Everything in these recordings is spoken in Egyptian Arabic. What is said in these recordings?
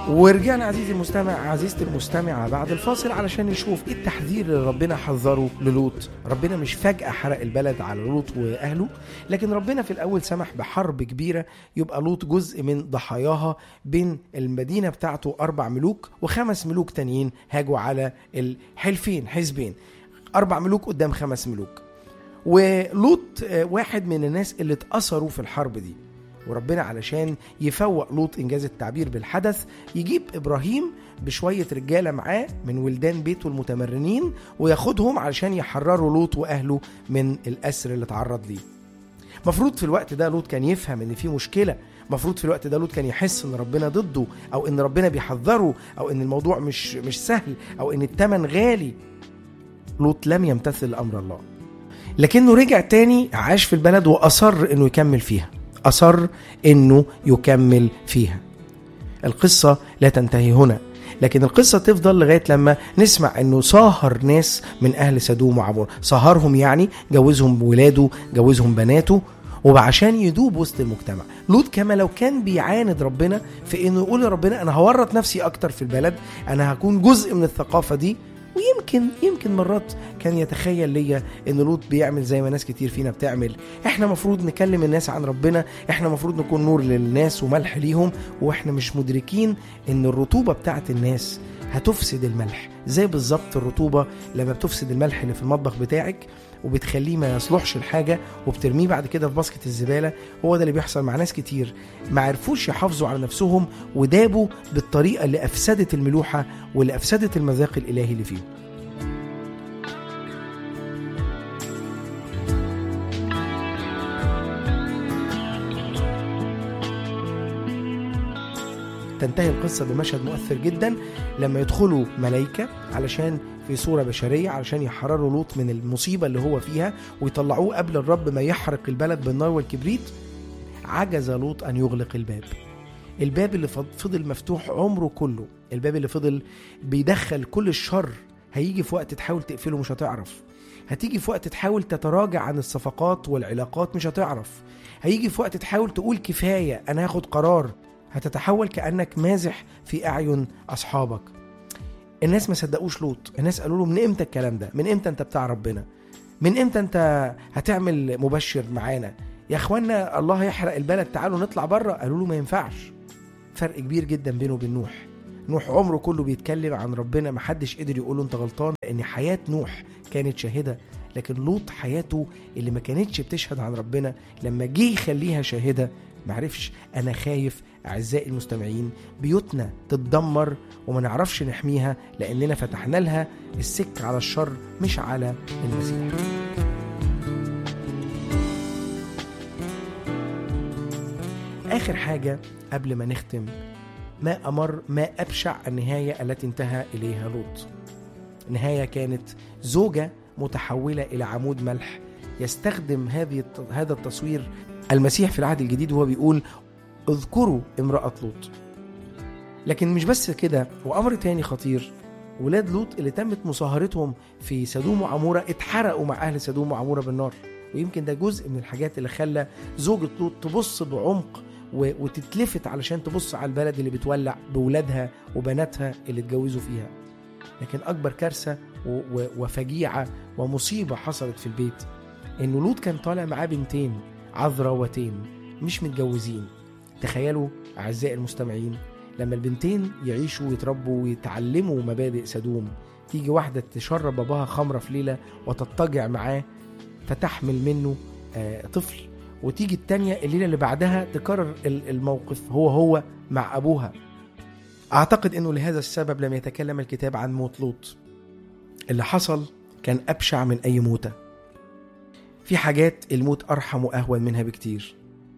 ورجعنا عزيزي المستمع عزيزتي المستمعة بعد الفاصل علشان نشوف ايه التحذير اللي ربنا حذره للوط ربنا مش فجأة حرق البلد على لوط وأهله لكن ربنا في الأول سمح بحرب كبيرة يبقى لوط جزء من ضحاياها بين المدينة بتاعته أربع ملوك وخمس ملوك تانيين هاجوا على الحلفين حزبين أربع ملوك قدام خمس ملوك ولوط آه، واحد من الناس اللي اتأثروا في الحرب دي وربنا علشان يفوق لوط انجاز التعبير بالحدث يجيب ابراهيم بشويه رجاله معاه من ولدان بيته المتمرنين وياخدهم علشان يحرروا لوط واهله من الاسر اللي اتعرض ليه. مفروض في الوقت ده لوط كان يفهم ان في مشكله مفروض في الوقت ده لوط كان يحس ان ربنا ضده او ان ربنا بيحذره او ان الموضوع مش مش سهل او ان الثمن غالي لوط لم يمتثل لامر الله لكنه رجع تاني عاش في البلد واصر انه يكمل فيها أصر إنه يكمل فيها القصة لا تنتهي هنا لكن القصة تفضل لغاية لما نسمع انه صاهر ناس من اهل سدوم وعمور صهرهم يعني جوزهم ولاده جوزهم بناته وعشان يدوب وسط المجتمع لوط كما لو كان بيعاند ربنا في انه يقول لربنا انا هورط نفسي اكتر في البلد انا هكون جزء من الثقافة دي ويمكن يمكن مرات كان يتخيل ليا ان لوط بيعمل زي ما ناس كتير فينا بتعمل احنا مفروض نكلم الناس عن ربنا احنا مفروض نكون نور للناس وملح ليهم واحنا مش مدركين ان الرطوبه بتاعت الناس هتفسد الملح زي بالظبط الرطوبه لما بتفسد الملح اللي في المطبخ بتاعك وبتخليه ما يصلحش الحاجه وبترميه بعد كده في باسكت الزباله هو ده اللي بيحصل مع ناس كتير ما عرفوش يحافظوا على نفسهم ودابوا بالطريقه اللي افسدت الملوحه واللي افسدت المذاق الالهي اللي فيهم تنتهي القصة بمشهد مؤثر جدا لما يدخلوا ملايكة علشان في صورة بشرية علشان يحرروا لوط من المصيبة اللي هو فيها ويطلعوه قبل الرب ما يحرق البلد بالنار والكبريت عجز لوط أن يغلق الباب الباب اللي فضل مفتوح عمره كله الباب اللي فضل بيدخل كل الشر هيجي في وقت تحاول تقفله مش هتعرف هتيجي في وقت تحاول تتراجع عن الصفقات والعلاقات مش هتعرف هيجي في وقت تحاول تقول كفاية أنا هاخد قرار هتتحول كأنك مازح في أعين أصحابك الناس ما صدقوش لوط الناس قالوا له من امتى الكلام ده من امتى انت بتاع ربنا من امتى انت هتعمل مبشر معانا يا اخوانا الله يحرق البلد تعالوا نطلع بره قالوا له ما ينفعش فرق كبير جدا بينه وبين نوح نوح عمره كله بيتكلم عن ربنا محدش قدر يقول له انت غلطان لان حياه نوح كانت شاهده لكن لوط حياته اللي ما كانتش بتشهد عن ربنا لما جه يخليها شاهده معرفش انا خايف اعزائي المستمعين بيوتنا تتدمر وما نعرفش نحميها لاننا فتحنا لها السك على الشر مش على المسيح اخر حاجه قبل ما نختم ما امر ما ابشع النهايه التي انتهى اليها لوط نهايه كانت زوجه متحوله الى عمود ملح يستخدم هذه هذا التصوير المسيح في العهد الجديد وهو بيقول اذكروا امرأة لوط لكن مش بس كده وأمر تاني خطير ولاد لوط اللي تمت مصاهرتهم في سدوم وعمورة اتحرقوا مع أهل سدوم وعمورة بالنار ويمكن ده جزء من الحاجات اللي خلى زوجة لوط تبص بعمق وتتلفت علشان تبص على البلد اللي بتولع بولادها وبناتها اللي اتجوزوا فيها لكن أكبر كارثة وفجيعة ومصيبة حصلت في البيت إنه لوط كان طالع معاه بنتين عذراوتين مش متجوزين تخيلوا أعزائي المستمعين لما البنتين يعيشوا ويتربوا ويتعلموا مبادئ سدوم تيجي واحدة تشرب باباها خمرة في ليلة وتضطجع معاه فتحمل منه آه، طفل وتيجي التانية الليلة اللي بعدها تكرر الموقف هو هو مع أبوها أعتقد أنه لهذا السبب لم يتكلم الكتاب عن موت لوط اللي حصل كان أبشع من أي موتة في حاجات الموت أرحم وأهون منها بكتير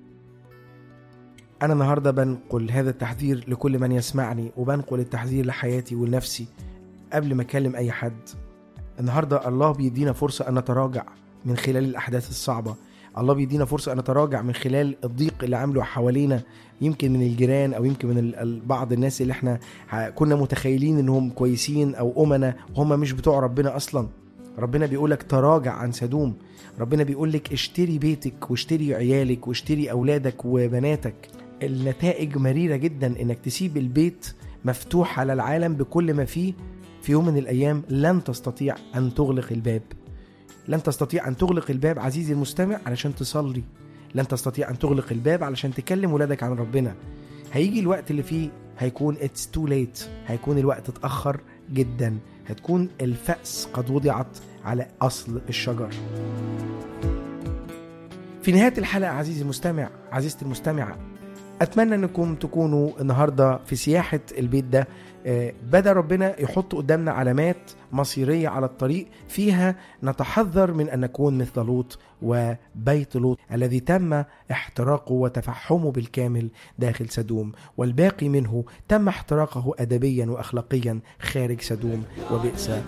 أنا النهاردة بنقل هذا التحذير لكل من يسمعني وبنقل التحذير لحياتي ولنفسي قبل ما أكلم أي حد النهاردة الله بيدينا فرصة أن نتراجع من خلال الأحداث الصعبة الله بيدينا فرصة أن نتراجع من خلال الضيق اللي عامله حوالينا يمكن من الجيران أو يمكن من بعض الناس اللي احنا كنا متخيلين إنهم كويسين أو أمنا وهم مش بتوع ربنا أصلا ربنا بيقولك تراجع عن سدوم ربنا بيقولك اشتري بيتك واشتري عيالك واشتري أولادك وبناتك النتائج مريرة جدا انك تسيب البيت مفتوح على العالم بكل ما فيه في يوم من الأيام لن تستطيع أن تغلق الباب لن تستطيع أن تغلق الباب عزيزي المستمع علشان تصلي لن تستطيع أن تغلق الباب علشان تكلم ولادك عن ربنا هيجي الوقت اللي فيه هيكون اتس تو ليت هيكون الوقت اتأخر جدا هتكون الفأس قد وضعت على أصل الشجر في نهاية الحلقة عزيزي المستمع عزيزتي المستمعة أتمنى أنكم تكونوا النهاردة في سياحة البيت ده آه، بدأ ربنا يحط قدامنا علامات مصيرية على الطريق فيها نتحذر من أن نكون مثل لوط وبيت لوط الذي تم احتراقه وتفحمه بالكامل داخل سدوم والباقي منه تم احتراقه أدبيا وأخلاقيا خارج سدوم وبئس